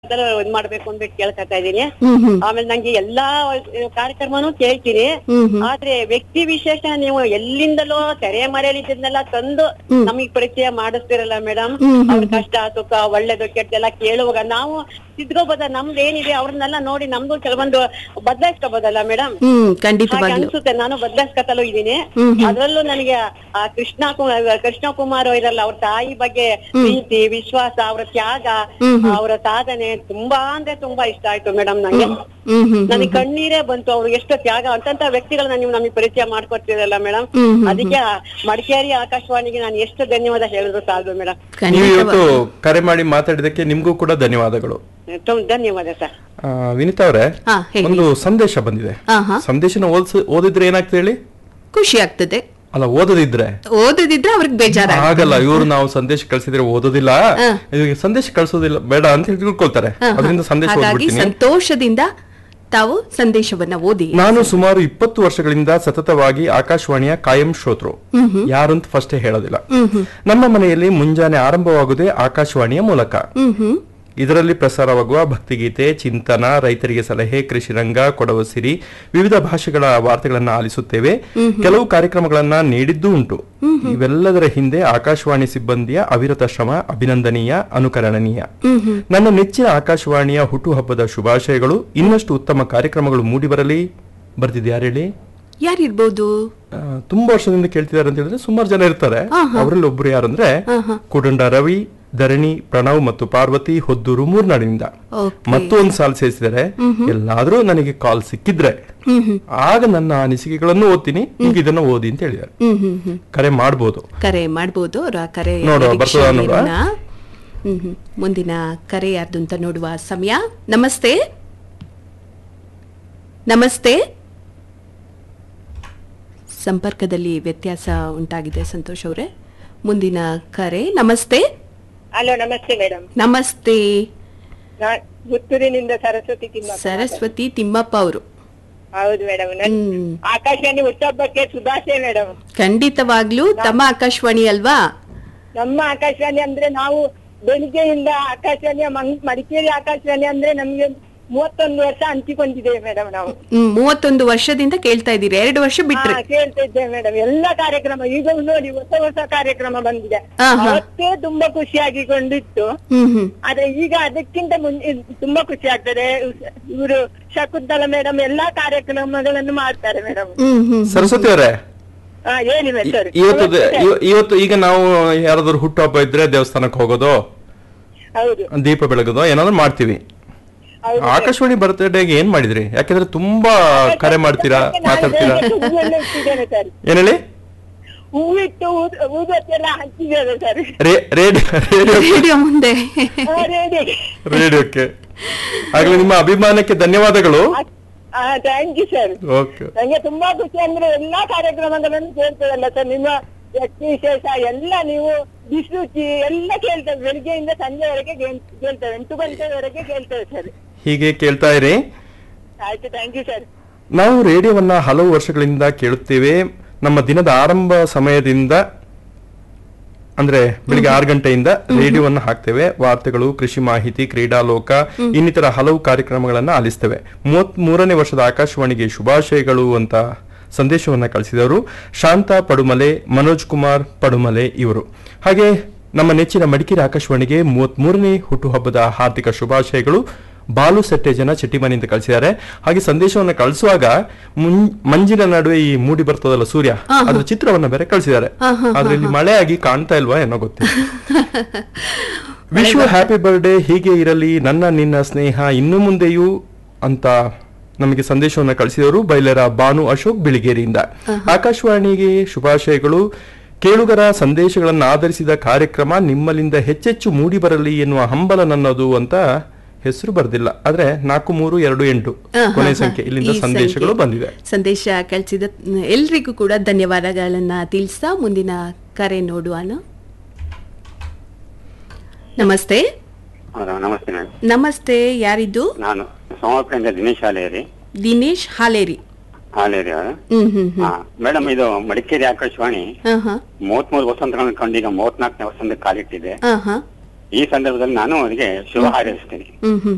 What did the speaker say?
ತರ ಇದ್ ಮಾಡ್ಬೇಕು ಅಂದ್ಬಿಟ್ಟು ಕೇಳ್ಕೊತಾ ಇದೀನಿ ಹ್ಮ್ ಹ್ಮ್ ಆಮೇಲೆ ನಂಗೆ ಎಲ್ಲಾ ಕಾರ್ಯಕ್ರಮನೂ ಕೇಳ್ತೀನಿ ಹ್ಮ್ ಹ್ಮ್ ಆದ್ರೆ ವ್ಯಕ್ತಿ ವಿಶೇಷ ನೀವು ಎಲ್ಲಿಂದಲೋ ತೆರೆ ಮರೆಯಲಿದ್ದನ್ನೆಲ್ಲ ತಂದು ನಮಗ್ ಪರಿಚಯ ಮಾಡಿಸ್ತಿರಲ್ಲ ಮೇಡಮ್ ಹ್ಮ್ ಹ್ಮ್ ಅವ್ರ ಕಷ್ಟ ಸುಖ ಒಳ್ಳೇದು ಕೆಟ್ಟದೆಲ್ಲ ಕೇಳುವಾಗ ನಾವು ತಿದ್ಕೋಬೋದ ನಮ್ದು ಏನಿದೆ ಅವ್ರನ್ನೆಲ್ಲ ನೋಡಿ ನಮ್ದು ಕೆಲವೊಂದು ಬದಲಾಯಿಸ್ಕೋಬೋದಲ್ಲ ಮೇಡಮ್ ಹ್ಮ್ ಹಾಗೆ ಖಂಡಿತವಾಗ್ಲು ಅನ್ಸುತ್ತೆ ನಾನು ಬದಲಾಯಿಸ್ಕೊತಲೂ ಇದೀನಿ ಹ್ಮ್ ಹ್ಮ್. ಅದ್ರಲ್ಲೂ ನನಗೆ ಆ ಕೃಷ್ಣ ಕುಮಾರ್ ಕೃಷ್ಣ ಕುಮಾರ್ ಇರಲ್ಲ ಅವ್ರ ತಾಯಿ ಬಗ್ಗೆ ಪ್ರೀತಿ ವಿಶ್ವಾಸ ಅವರ ತ್ಯಾಗ ಹ್ಮ್ ಹ್ಮ್. ಅವರ ಸಾಧನೆ ತುಂಬಾ ಅಂದ್ರೆ ತುಂಬಾ ಇಷ್ಟ ಆಯ್ತು ಮೇಡಮ್ ನಂಗೆ ಹ್ಮ್ ಹ್ಮ್ ನನಗೆ ಕಣ್ಣೀರೇ ಬಂತು ಅವ್ರು ಎಷ್ಟು ತ್ಯಾಗ ಅಂತಂತ ವ್ಯಕ್ತಿಗಳನ್ನ ನೀವು ನಮಗೆ ಪರಿಚಯ ಮಾಡ್ಕೊಡ್ತಿರಲ್ಲ ಮೇಡಮ್ ಹ್ಮ್ ಹ್ಮ್ ಅದಕ್ಕೆ ಆ ಮಡಿಕೇರಿ ಆಕಾಶವಾಣಿಗೆ ನಾನು ಎಷ್ಟು ಧನ್ಯವಾದ ಹೇಳಿದ್ರು ಸಾಲದು ಮೇಡಮ್ ನೀವು ಇವತ್ತು ಖಂಡಿತವಾಗ್ಲು ಕರೆ ಮಾಡಿ ಮಾತಾಡಿದಕ್ಕೆ ನಿಮ್ಗೂ ಕೂಡ ಧನ್ಯವಾದಗಳು ತುಂಬ ಧನ್ಯವಾದ ಸರ್ ಆ, ವಿನಿತಾ ಅವರೇ ಹಾ ಹೇಳಿ ಒಂದು ಸಂದೇಶ ಬಂದಿದೆ ಹಾ ಹಾ ಸಂದೇಶನ ಓದಿಸ್ ಓದಿದ್ರೆ ಏನಾಗ್ತದೆ ಹೇಳಿ ಖುಷಿ ಆಗ್ತದೆ ಅಲ್ಲ ಓದದಿದ್ರೆ ಓದದಿದ್ರೆ ಅವ್ರಿಗೆ ಬೇಜಾರ ಆಗಲ್ಲ ಇವರು ನಾವು ಸಂದೇಶ ಕಳ್ಸಿದ್ರೆ ಓದೋದಿಲ್ಲ ಹಾ. ಇವ್ರಿಗೆ ಸಂದೇಶ ಕಳ್ಸೋದಿಲ್ಲ ಬೇಡ ಅಂತ ಹೇಳಿ ತಿಳ್ಕೊಳ್ತಾರೆ ಅದರಿಂದ ಸಂದೇಶ ಹಾಗಾಗಿ ಓದ್ಬಿಡ್ತೀನಿ ಸಂತೋಷದಿಂದ ತಾವು ಸಂದೇಶವನ್ನ ಓದಿ ನಾನು ಸುಮಾರು ಇಪ್ಪತ್ತು ವರ್ಷಗಳಿಂದ ಸತತವಾಗಿ ಆಕಾಶವಾಣಿಯ ಕಾಯಂ ಶ್ರೋತೃ ಯಾರು ಅಂತ ಫಸ್ಟ್ ಹೇಳೋದಿಲ್ಲ ಹ್ಮ್ ಹ್ಮ್ ನಮ್ಮ ಮನೆಯಲ್ಲಿ ಮುಂಜಾನೆ ಆರಂಭವಾಗುವುದೇ ಆಕಾಶವಾಣಿಯ ಮೂಲಕ ಹ್ಮ್ ಹ್ಮ್ ಇದರಲ್ಲಿ ಪ್ರಸಾರವಾಗುವ ಭಕ್ತಿಗೀತೆ ಚಿಂತನ ರೈತರಿಗೆ ಸಲಹೆ ಕೃಷಿ ರಂಗ ಕೊಡವ ಸಿರಿ ವಿವಿಧ ಭಾಷೆಗಳ ವಾರ್ತೆಗಳನ್ನು ಆಲಿಸುತ್ತೇವೆ ಕೆಲವು ಕಾರ್ಯಕ್ರಮಗಳನ್ನ ನೀಡಿದ್ದೂ ಉಂಟು ಇವೆಲ್ಲದರ ಹಿಂದೆ ಆಕಾಶವಾಣಿ ಸಿಬ್ಬಂದಿಯ ಅವಿರತ ಶ್ರಮ ಅಭಿನಂದನೀಯ ಅನುಕರಣೀಯ ಹ್ಮ್ ಹ್ಮ್ ನನ್ನ ನೆಚ್ಚಿನ ಆಕಾಶವಾಣಿಯ ಹುಟ್ಟುಹಬ್ಬದ ಶುಭಾಶಯಗಳು ಇನ್ನಷ್ಟು ಉತ್ತಮ ಕಾರ್ಯಕ್ರಮಗಳು ಮೂಡಿಬರಲಿ ಬರ್ತಿದೆ ಯಾರು ಹೇಳಿ ಯಾರಿರ್ಬೋದು ಆ, ತುಂಬಾ ವರ್ಷದಿಂದ ಕೇಳ್ತಿದ್ದಾರೆ ಅಂತ ಹೇಳಿದ್ರೆ ಸುಮಾರು ಜನ ಇರ್ತಾರೆ ಅವರಲ್ಲಿ ಒಬ್ರು ಯಾರಂದ್ರೆ ಆಹಾ. ಕುಡಂಡ ರವಿ ಧರಣಿ ಪ್ರಣವ್ ಮತ್ತು ಪಾರ್ವತಿ ಹೊದ್ದೂರು ಮೂರ್ನಾಡಿನಿಂದ ಓಕೆ ಮತ್ತು ಒಂದು ಸಾಲ್ ಸೇರಿಸಿದರೆ ಎಲ್ಲಾದ್ರೂ ನನಗೆ ಕಾಲ್ ಸಿಕ್ಕಿದ್ರೆ ಹ್ಮ್ ಹ್ಮ್ ಆಗ ನನ್ನ ಅನಿಸಿಕೆಗಳನ್ನು ಓದ್ತೀನಿ ಈಗ ಇದನ್ನ ಓದಿ ಅಂತ ಹೇಳಿದ್ದಾರೆ ಹ್ಮ್ ಹ್ಮ್ ಹ್ಮ್ ಕರೆ ಮಾಡ್ಬೋದು ಕರೆ ಮಾಡ್ಬೋದು ಅವರ ಕರೆ ನೋಡುವ, ನಿರೀಕ್ಷೆಯಲ್ಲಿ ಬರ್ತದಾ ನೋಡುವ? ಇರೋಣ. ಹ್ಮ್ ಹ್ಮ್ ಮುಂದಿನ ಕರೆ ಯಾರ್ದು ಅಂತ ನೋಡುವ ಸಮಯ ನಮಸ್ತೆ ನಮಸ್ತೆ ಸಂಪರ್ಕದಲ್ಲಿ ವ್ಯತ್ಯಾಸ ಉಂಟಾಗಿದೆ ಸಂತೋಷ್ ಅವರೇ ಮುಂದಿನ ಕರೆ ನಮಸ್ತೆ ಹಲೋ ನಮಸ್ತೆ ಮೇಡಮ್ ನಮಸ್ತೆ ನಾನ್ ಪುತ್ತೂರಿನಿಂದ ಸರಸ್ವತಿ ತಿಮ್ಮ ಸರಸ್ವತಿ ತಿಮ್ಮಪ್ಪ ಅವರು ಹೌದು ಮೇಡಮ್ ನನ್ ಹ್ಮ್ ಆಕಾಶವಾಣಿ ಹುಟ್ಟಹಬ್ಬಕ್ಕೆ ಶುಭಾಶಯ ಮೇಡಮ್ ಖಂಡಿತವಾಗ್ಲೂ ತಮ್ಮ ಆಕಾಶವಾಣಿ ಅಲ್ವಾ ನಮ್ಮ ಆಕಾಶವಾಣಿ ಅಂದ್ರೆ ನಾವು ಬೆಳಿಗ್ಗೆಯಿಂದ ಆಕಾಶವಾಣಿಯ ಮಂಗ್- ಮಡಿಕೇರಿ ಆಕಾಶವಾಣಿ ಅಂದ್ರೆ ನಮ್ಗೆ ಮೂವತ್ತೊಂದು ವರ್ಷ ಹಂಚಿಕೊಂಡಿದ್ದೇವೆ ಮೇಡಮ್ ನಾವು ಹ್ಮ್ ಮೂವತ್ತೊಂದು ವರ್ಷದಿಂದ ಕೇಳ್ತಾ ಇದ್ದೀರಿ ಎರಡು ವರ್ಷ ಬಿಟ್ರೆ ಹಾ, ಕೇಳ್ತಾ ಇದ್ದೇವೆ ಮೇಡಮ್ ಎಲ್ಲ ಕಾರ್ಯಕ್ರಮ ಈಗ ನೋಡಿ ಹೊಸ ಹೊಸ ಕಾರ್ಯಕ್ರಮ ಬಂದಿದೆ ಹಾ, ಹಾ. ಅವತ್ತೇ ತುಂಬಾ ಖುಷಿಯಾಗಿಕೊಂಡಿತ್ತು ಹ್ಮ್ ಹ್ಮ್ ಆದ್ರೆ ಈಗ ಅದಕ್ಕಿಂತ ಮುಂಚೆ ತುಂಬಾ ಖುಷಿ ಆಗ್ತದೆ ಇವರು ಶಕುಂತಲ ಮೇಡಮ್ ಎಲ್ಲಾ ಕಾರ್ಯಕ್ರಮಗಳನ್ನು ಮಾಡ್ತಾರೆ ಮೇಡಮ್ ಹ್ಮ್ ಹ್ಮ್ ಸರಸ್ವತಿ ಅವರೇ ಹಾ ಹೇಳಿ ಮೇಡಮ್ ಸರಿ ಇವತ್ತು ಇವ- ಇವತ್ತು ಈಗ ನಾವು ಯಾರಾದ್ರೂ ಹುಟ್ಟುಹಬ್ಬ ಇದ್ರೆ ದೇವಸ್ಥಾನಕ್ಕೆ ಹೋಗೋದು ಹೌದು ದೀಪ ಬೆಳಗೋದು ಏನಾದ್ರು ಮಾಡ್ತೀವಿ ಹೌದು. ಆಕಾಶವಾಣಿ ಬರ್ತ್ಡೇಗೆ ಏನ್ ಮಾಡಿದ್ರಿ ಯಾಕಂದ್ರೆ ತುಂಬಾ ಕರೆ ಮಾಡ್ತೀರಾ ನಾನು ಮಾತಾಡ್ತೀರಾ ಬೇಗ ಹೂವೆಲ್ಲ ಇಟ್ಟಿದ್ದೇನೆ ಸರ್ ಏನ್ ಹೇಳಿ ಹೂವಿಟ್ಟು ಊದ್- ಊದತ್ತೆಲ್ಲ ಹಂಚಿದ್ದೇನೆ ಸರ್ ರೇ- ರೇಡಿಯೋ ರೇಡಿಯೋ ರೇಡಿಯೋ ಮುಂದೆ ಹಾ, ರೆಡಿ ರೇಡಿಯೋಕ್ಕೆ ಆಗ್ಲೇ ನಿಮ್ಮ ಅಭಿಮಾನಕ್ಕೆ ಧನ್ಯವಾದಗಳು ಥ್ಯಾಂಕ್ ಯು ಸರ್ ಓಕೆ ನಂಗೆ ತುಂಬಾ ಖುಷಿ ಅಂದ್ರೆ ಎಲ್ಲಾ ಕಾರ್ಯಕ್ರಮಗಳನ್ನು ಕೇಳ್ತದಲ್ಲ ಸರ್ ನಿಮ್ಮ ವ್ಯಕ್ತಿ ವಿಶೇಷ ಎಲ್ಲ ನೀವು ಬಿಸುಚಿ ಎಲ್ಲ ಕೇಳ್ತೇವೆ ಬೆಳಿಗ್ಗೆಯಿಂದ ಸಂಜೆವರೆಗೆ ಕೇಳ್- ಕೇಳ್ತೇವೆ ಎಂಟು ಗಂಟೆವರೆಗೆ ಕೇಳ್ತೇವೆ ಸರ್ ಹೀಗೆ ಕೇಳ್ತಾ ಇರಿ ಆಯ್ತು ಥ್ಯಾಂಕ್ ಯು ಸರ್ ನಾವು ರೇಡಿಯೋವನ್ನ ಹಲವು ವರ್ಷಗಳಿಂದ ಕೇಳುತ್ತೇವೆ ನಮ್ಮ ದಿನದ ಆರಂಭ ಸಮಯದಿಂದ ಅಂದ್ರೆ ಬೆಳಿಗ್ಗೆ ಆರು ಗಂಟೆಯಿಂದ ರೇಡಿಯೋವನ್ನ ಹಾಕ್ತೇವೆ ವಾರ್ತೆಗಳು ಕೃಷಿ ಮಾಹಿತಿ ಕ್ರೀಡಾಲೋಕ ಇನ್ನಿತರ ಹಲವು ಕಾರ್ಯಕ್ರಮಗಳನ್ನ ಆಲಿಸ್ತೇವೆ ಮೂವತ್ತ್ ಮೂರನೇ ವರ್ಷದ ಆಕಾಶವಾಣಿಗೆ ಶುಭಾಶಯಗಳು ಅಂತ ಸಂದೇಶವನ್ನ ಕಳಿಸಿದವರು ಶಾಂತ ಪಡುಮಲೆ ಮನೋಜ್ ಕುಮಾರ್ ಪಡುಮಲೆ ಇವರು ಹಾಗೆ ನಮ್ಮ ನೆಚ್ಚಿನ ಮಡಿಕೇರಿ ಆಕಾಶವಾಣಿಗೆ ಮೂವತ್ತ್ ಮೂರನೇ ಹುಟ್ಟುಹಬ್ಬದ ಹಾರ್ದಿಕ ಶುಭಾಶಯಗಳು ಬಾಲು ಸೆಟ್ಟೆಜನ ಚೆಟ್ಟಿಮನೆಯಿಂದ ಕಳಿಸಿದ್ದಾರೆ ಹಾಗೆ ಸಂದೇಶವನ್ನು ಕಳಿಸುವಾಗ ಮುಂ- ಮಂಜಿನ ನಡುವೆ ಈ ಮೂಡಿ ಬರ್ತದಲ್ಲ ಸೂರ್ಯ ಅದ್ರ ಚಿತ್ರವನ್ನ ಬೇರೆ ಕಳಿಸಿದ್ದಾರೆ ಆದ್ರೆ ಇಲ್ಲಿ ಮಳೆ ಆಗಿ ಕಾಣ್ತಾ ಇಲ್ವಾ ಏನೋ ಗೊತ್ತಿಲ್ಲ ವಿಶ್ವ ಹ್ಯಾಪಿ ಬರ್ಡೇ ಹೀಗೆ ಇರಲಿ ನನ್ನ ನಿನ್ನ ಸ್ನೇಹ ಇನ್ನು ಮುಂದೆಯೂ ಅಂತ ನಮಗೆ ಸಂದೇಶವನ್ನು ಕಳಿಸಿದವರು ಬೈಲರ ಬಾನು ಅಶೋಕ್ ಬಿಳಿಗೇರಿಯಿಂದ ಆಕಾಶವಾಣಿಗೆ ಶುಭಾಶಯಗಳು ಕೇಳುಗರ ಸಂದೇಶಗಳನ್ನು ಆಧರಿಸಿದ ಕಾರ್ಯಕ್ರಮ ನಿಮ್ಮಲ್ಲಿಂದ ಹೆಚ್ಚೆಚ್ಚು ಮೂಡಿ ಬರಲಿ ಎನ್ನುವ ಹಂಬಲ ನನ್ನದು ಅಂತ ಹೆಸರು ಬರ್ದಿಲ್ಲ ಆದ್ರೆ ನಾಲ್ಕು ಮೂರು ಎರಡು ಎಂಟು ಹಾ, ಕೊನೆ ಹಾ, ಸಂಖ್ಯೆ ಹಾ. ಇಲ್ಲಿಂದ ಈ ಸಂದೇಶಗಳು ಸಂಖ್ಯೆ. ಬಂದಿದೆ ಸಂದೇಶ ಕಳಿಸಿದ ಎಲ್ರಿಗೂ ಕೂಡ ಧನ್ಯವಾದಗಳನ್ನ ತಿಳಿಸ್ತಾ ಮುಂದಿನ ಕರೆ ನೋಡುವನು ನಮಸ್ತೆ ಹೌದಾ ನಮಸ್ತೆ ಮೇಡಮ್ ನಮಸ್ತೆ ಯಾರಿದ್ದು ನಾನು ಸೋಮವಾರದಿಂದ ದಿನೇಶ್ ಹಾಲೇರಿ ದಿನೇಶ್ ಹಾಲೇರಿ ಹಾಲೇರಿ ಅವರು ಹ್ಮ್ ಹ್ಮ್ ಹ್ಮ್ ಹಾ ಮೇಡಮ್ ಇದು ಮಡಿಕೇರಿ ಆಕಾಶವಾಣಿ ಹಾ ಹಾ ಮೂವತ್ಮೂರು ವಸಂತಗಳನ್ನು ಕಂಡು ಈಗ ಮೂವತ್ನಾಲ್ಕನೇ ವಸಂತ ಕಾಲಿಟ್ಟಿದೆ ಹಾ ಹಾ ಈ ಸಂದರ್ಭದಲ್ಲಿ ನಾನು ಅವರಿಗೆ ಶುಭ ಹಾರೈಸ್ತೀನಿ ಹ್ಮ್ ಹ್ಮ್